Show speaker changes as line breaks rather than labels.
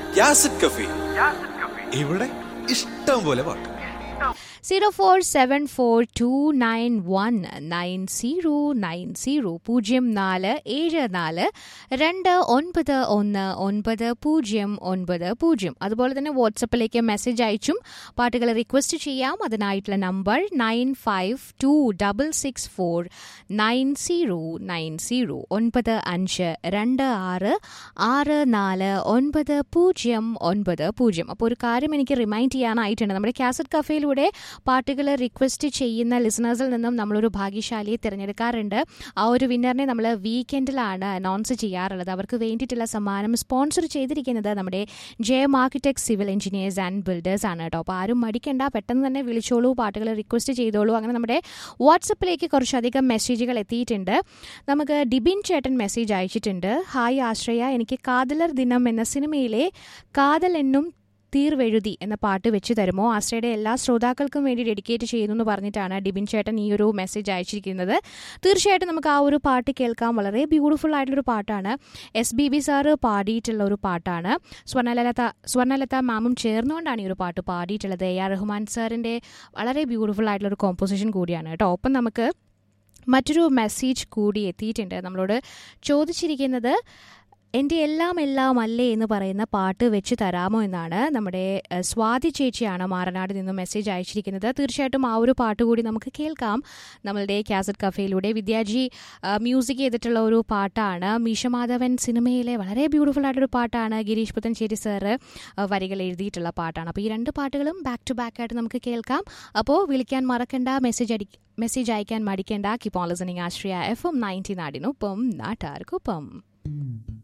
യാസിഡ് കഫി ഇവിടെ ഇഷ്ടം പോലെ പാട്ട്
zero four seven four two nine one nine zero nine zero പൂജ്യം നാല് ഏഴ് നാല് രണ്ട് ഒൻപത് ഒന്ന് ഒൻപത് പൂജ്യം ഒൻപത് പൂജ്യം അതുപോലെ തന്നെ വാട്സപ്പിലേക്ക് മെസ്സേജ് അയച്ചും പാട്ടുകൾ റിക്വസ്റ്റ് ചെയ്യാം അതിനായിട്ടുള്ള number nine five two double six four nine zero nine zero ഒൻപത് അഞ്ച് രണ്ട് ആറ് ആറ് നാല് ഒൻപത് പൂജ്യം ഒൻപത് പൂജ്യം അപ്പോൾ ഒരു കാര്യം എനിക്ക് റിമൈൻഡ് ചെയ്യാനായിട്ടുണ്ട് നമ്മുടെ കാസറ്റ് കഫേയിലൂടെ പാട്ടുകൾ റിക്വസ്റ്റ് ചെയ്യുന്ന ലിസണേഴ്സിൽ നിന്നും നമ്മളൊരു ഭാഗ്യശാലിയെ തിരഞ്ഞെടുക്കാറുണ്ട് ആ ഒരു വിന്നറിനെ നമ്മൾ വീക്കെൻഡിലാണ് അനൗൺസ് ചെയ്യാറുള്ളത് അവർക്ക് വേണ്ടിയിട്ടുള്ള സമ്മാനം സ്പോൺസർ ചെയ്തിരിക്കുന്നത് നമ്മുടെ ജയം architect civil engineers and builders ആണ് കേട്ടോ അപ്പോൾ ആരും മടിക്കണ്ട പെട്ടെന്ന് തന്നെ വിളിച്ചോളൂ പാട്ടുകൾ റിക്വസ്റ്റ് ചെയ്തോളൂ അങ്ങനെ നമ്മുടെ വാട്സപ്പിലേക്ക് കുറച്ചധികം മെസ്സേജുകൾ എത്തിയിട്ടുണ്ട് നമുക്ക് ഡിബിൻ ചേട്ടൻ മെസ്സേജ് അയച്ചിട്ടുണ്ട് ഹായ് ആശ്രയ എനിക്ക് കാതലർ ദിനം എന്ന സിനിമയിലെ കാതൽ എന്നും തീർവെഴുതി എന്ന പാട്ട് വെച്ച് തരുമോ ആശ്രയുടെ എല്ലാ ശ്രോതാക്കൾക്കും വേണ്ടി ഡെഡിക്കേറ്റ് ചെയ്യുന്നു എന്ന് പറഞ്ഞിട്ടാണ് ഡിബിൻ ചേട്ടൻ ഈ ഒരു മെസ്സേജ് അയച്ചിരിക്കുന്നത് തീർച്ചയായിട്ടും നമുക്ക് ആ ഒരു പാട്ട് കേൾക്കാം വളരെ ബ്യൂട്ടിഫുൾ ആയിട്ടുള്ളൊരു പാട്ടാണ് എസ് ബി ബി സാറ് പാടിയിട്ടുള്ള ഒരു പാട്ടാണ് സ്വർണ്ണലത സ്വർണ്ണലത മാമും ചേർന്നുകൊണ്ടാണ് ഈ ഒരു പാട്ട് പാടിയിട്ടുള്ളത് എ ആർ റഹ്മാൻ സാറിൻ്റെ വളരെ ബ്യൂട്ടിഫുൾ ആയിട്ടുള്ള ഒരു കോമ്പോസിഷൻ കൂടിയാണ് കേട്ടോ ഒപ്പം നമുക്ക് മറ്റൊരു മെസ്സേജ് കൂടി എത്തിയിട്ടുണ്ട് നമ്മളോട് ചോദിച്ചിരിക്കുന്നത് എൻ്റെ എല്ലാം എല്ലാം അല്ലേ എന്ന് പറയുന്ന പാട്ട് വെച്ച് തരാമോ എന്നാണ് നമ്മുടെ ഏഹ്, സ്വാതി ചേച്ചിയാണ് മാറനാട് നിന്നും മെസ്സേജ് അയച്ചിരിക്കുന്നത് തീർച്ചയായിട്ടും ആ ഒരു പാട്ട് കൂടി നമുക്ക് കേൾക്കാം നമ്മളുടെ കാസറ്റ് കഫേയിലൂടെ വിദ്യാജി ആ, മ്യൂസിക് ചെയ്തിട്ടുള്ള ഒരു പാട്ടാണ് മീശമാധവൻ സിനിമയിലെ വളരെ ബ്യൂട്ടിഫുൾ ആയിട്ടൊരു പാട്ടാണ് ഗിരീഷ് പുത്തൻചേരി സാറ് ആ, വരികൾ എഴുതിയിട്ടുള്ള പാട്ടാണ് അപ്പോൾ ഈ രണ്ട് പാട്ടുകളും ബാക്ക് ടു ബാക്ക് ആയിട്ട് നമുക്ക് കേൾക്കാം അപ്പോൾ വിളിക്കാൻ മറക്കണ്ട മെസ്സേജ് അടി മെസ്സേജ് അയക്കാൻ മടിക്കേണ്ട കിപ്പോൾ listening Ashraya F M ninety നാടിനൊപ്പം നാട്ടാർക്കൊപ്പം